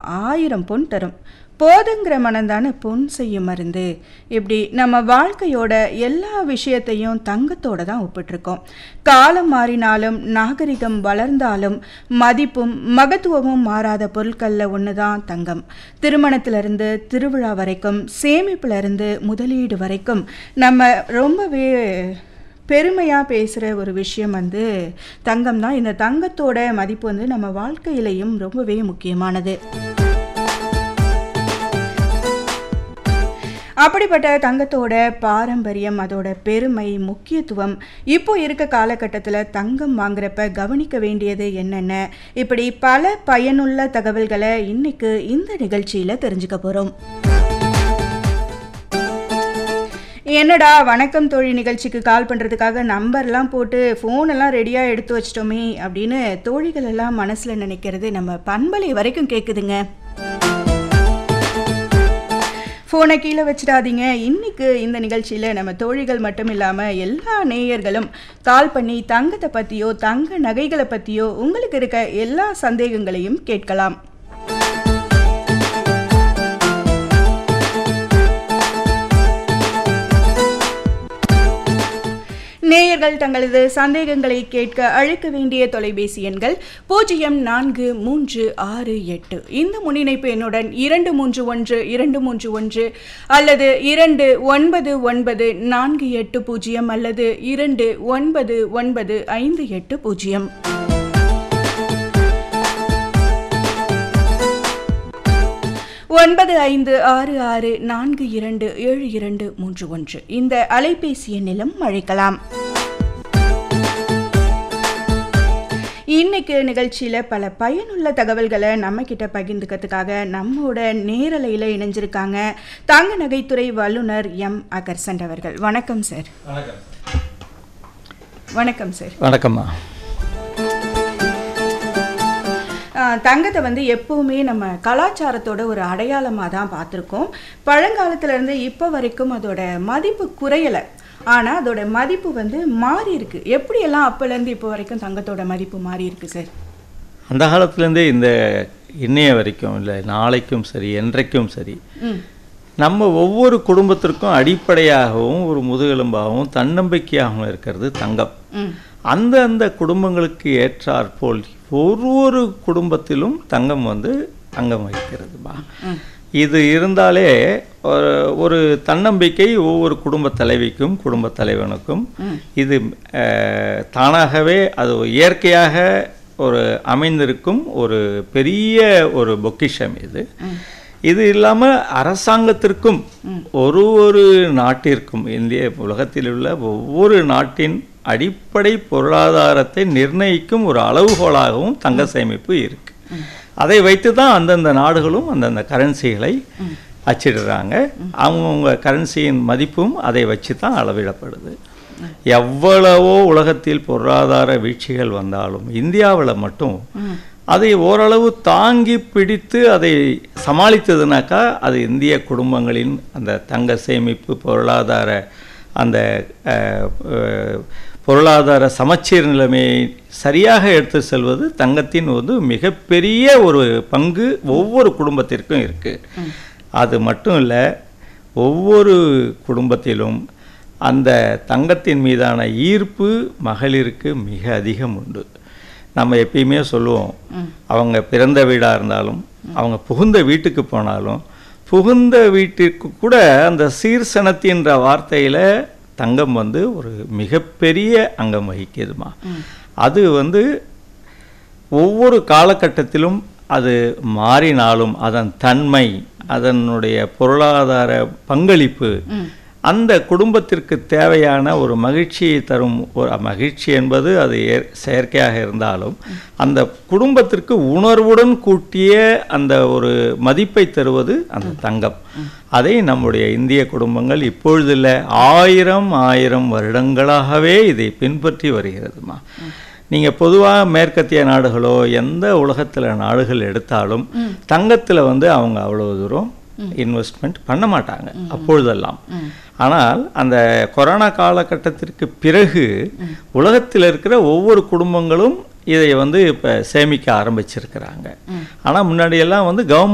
ஆயிரம் பொன் தரும் போதுங்கிற மனம்தானே பொன் செய்யும் மருந்து இப்படி நம்ம வாழ்க்கையோட எல்லா விஷயத்தையும் தங்கத்தோட தான் ஒப்பிட்டிருக்கோம் காலம் மாறினாலும் நாகரிகம் வளர்ந்தாலும் மதிப்பும் மகத்துவமும் மாறாத பொருட்களில் ஒன்று தான் தங்கம் திருமணத்திலிருந்து திருவிழா வரைக்கும் சேமிப்புலேருந்து முதலீடு வரைக்கும் நம்ம ரொம்பவே பெருமையாக பேசுகிற ஒரு விஷயம் வந்து தங்கம் தான் இந்த தங்கத்தோட மதிப்பு வந்து நம்ம வாழ்க்கையிலையும் ரொம்பவே முக்கியமானது அப்படிப்பட்ட தங்கத்தோட பாரம்பரியம் அதோட பெருமை முக்கியத்துவம் இப்போ இருக்க காலகட்டத்தில் தங்கம் வாங்குறப்ப கவனிக்க வேண்டியது என்னென்ன இப்படி பல பயனுள்ள தகவல்களை இன்னைக்கு இந்த நிகழ்ச்சியில் தெரிஞ்சுக்க போகிறோம் என்னடா வணக்கம் தோழி நிகழ்ச்சிக்கு கால் பண்ணுறதுக்காக நம்பர்லாம் போட்டு ஃபோனெல்லாம் ரெடியாக எடுத்து வச்சிட்டோமே அப்படின்னு தோழிகள் எல்லாம் மனசில் நினைக்கிறது நம்ம பண்பலை வரைக்கும் கேட்குதுங்க ஃபோனை கீழே வச்சிடாதீங்க இன்னைக்கு இந்த நிகழ்ச்சியில் நம்ம தோழிகள் மட்டும் இல்லாமல் எல்லா நேயர்களும் கால் பண்ணி தங்கத்தை பற்றியோ தங்க நகைகளை பற்றியோ உங்களுக்கு இருக்க எல்லா சந்தேகங்களையும் கேட்கலாம் நேயர்கள் தங்களது சந்தேகங்களை கேட்க அழைக்க வேண்டிய தொலைபேசி எண்கள் பூஜ்ஜியம் நான்கு மூன்று ஆறு எட்டு இந்த முன்னிணைப்பு எண்ணுடன் இரண்டு மூன்று ஒன்று இரண்டு மூன்று ஒன்று அல்லது இரண்டு ஒன்பது ஒன்பது நான்கு எட்டு பூஜ்ஜியம் அல்லது இரண்டு ஒன்பது ஒன்பது ஐந்து எட்டு பூஜ்ஜியம் ஒன்பது ஐந்து ஆறு ஆறு நான்கு இரண்டு ஏழு இரண்டு மூன்று ஒன்று இந்த அலைபேசி எண்ணிலும் அழைக்கலாம் இன்னைக்கு நிகழ்ச்சியில் பல பயனுள்ள தகவல்களை நம்ம கிட்ட பகிர்ந்துக்கிறதுக்காக நம்மோட நேரலையில் இணைஞ்சிருக்காங்க தங்க நகைத்துறை வல்லுநர் எம் அகர்சண்ட் அவர்கள் வணக்கம் சார் வணக்கம் வணக்கம் சார் வணக்கம்மா ஆஹ் தங்கத்தை வந்து எப்பவுமே நம்ம கலாச்சாரத்தோட ஒரு அடையாளமாக தான் பார்த்துருக்கோம் பழங்காலத்துல இருந்து இப்போ வரைக்கும் அதோட மதிப்பு குறையலை ஆனால் அதோட மதிப்பு வந்து மாறி இருக்கு எப்படியெல்லாம் அப்போலேருந்து இப்போ வரைக்கும் தங்கத்தோட மதிப்பு மாறி இருக்கு சார் அந்த காலத்துலேருந்தே இந்த இன்னைய வரைக்கும் இல்லை நாளைக்கும் சரி என்றைக்கும் சரி ம் நம்ம ஒவ்வொரு குடும்பத்திற்கும் அடிப்படையாகவும் ஒரு முதுகெலும்பாகவும் தன்னம்பிக்கையாகவும் இருக்கிறது தங்கம் ம் அந்த அந்த குடும்பங்களுக்கு ஏற்றாற்போல் ஒரு ஒரு குடும்பத்திலும் தங்கம் வந்து அங்கம் வகிக்கிறதுமா ம் இது இருந்தாலே ஒரு ஒரு தன்னம்பிக்கை ஒவ்வொரு குடும்ப தலைவிக்கும் குடும்ப தலைவனுக்கும் இது அஹ், தானாகவே அது இயற்கையாக ஒரு அமைந்திருக்கும் ஒரு பெரிய ஒரு பொக்கிஷம் இது இது இல்லாமல் அரசாங்கத்திற்கும் ஒரு ஒரு நாட்டிற்கும் இந்திய உலகத்தில் உள்ள ஒவ்வொரு நாட்டின் அடிப்படை பொருளாதாரத்தை நிர்ணயிக்கும் ஒரு அளவுகோலாகவும் தங்க சேமிப்பு இருக்கு அதை வைத்து தான் அந்தந்த நாடுகளும் அந்தந்த கரன்சிகளை அச்சிடுறாங்க அவங்கவுங்க கரன்சியின் மதிப்பும் அதை வச்சு தான் அளவிடப்படுது எவ்வளவோ உலகத்தில் பொருளாதார வீழ்ச்சிகள் வந்தாலும் இந்தியாவில் மட்டும் அதை ஓரளவு தாங்கி பிடித்து அதை சமாளித்ததுனாக்கா அது இந்திய குடும்பங்களின் அந்த தங்க சேமிப்பு பொருளாதார அந்த அஹ், அஹ், பொருளாதார சமச்சீர் நிலைமையை சரியாக எடுத்து செல்வது தங்கத்தின் வந்து மிகப்பெரிய ஒரு பங்கு ஒவ்வொரு குடும்பத்திற்கும் இருக்குது அது மட்டும் இல்லை ஒவ்வொரு குடும்பத்திலும் அந்த தங்கத்தின் மீதான ஈர்ப்பு மகளிருக்கு மிக அதிகம் உண்டு நம்ம எப்பயுமே சொல்லுவோம் அவங்க பிறந்த வீடாக இருந்தாலும் அவங்க புகுந்த வீட்டுக்கு போனாலும் புகுந்த வீட்டிற்கு கூட அந்த சீர்சனத்தின்ற வார்த்தையில் தங்கம் வந்து ஒரு மிகப்பெரிய அங்கம் வகிக்குதுமா அது வந்து ஒவ்வொரு காலகட்டத்திலும் அது மாறினாலும் அதன் தன்மை அதனுடைய பொருளாதார பங்களிப்பு அந்த குடும்பத்திற்கு தேவையான ஒரு மகிழ்ச்சியை தரும் ஒரு மகிழ்ச்சி என்பது அது ஏ- செயற்கையாக இருந்தாலும் அந்த குடும்பத்திற்கு உணர்வுடன் கூட்டிய அந்த ஒரு மதிப்பை தருவது அந்த தங்கம் அதை நம்முடைய இந்திய குடும்பங்கள் இப்பொழுதில்லை ஆயிரம் ஆயிரம் வருடங்களாகவே இதை பின்பற்றி வருகிறதுமா நீங்கள் பொதுவாக மேற்கத்திய நாடுகளோ எந்த உலகத்தில் நாடுகள் எடுத்தாலும் தங்கத்தில் வந்து அவங்க அவ்வளோ தூரம் இன்வெஸ்ட்மெண்ட் பண்ண மாட்டாங்க அப்பொழுதெல்லாம் ஆனால் அந்த கொரோனா காலகட்டத்திற்கு பிறகு உலகத்தில் இருக்கிற ஒவ்வொரு குடும்பங்களும் இதை வந்து இப்போ சேமிக்க ஆரம்பிச்சிருக்கிறாங்க ஆனால் முன்னாடியெல்லாம் வந்து கவர்மெண்ட்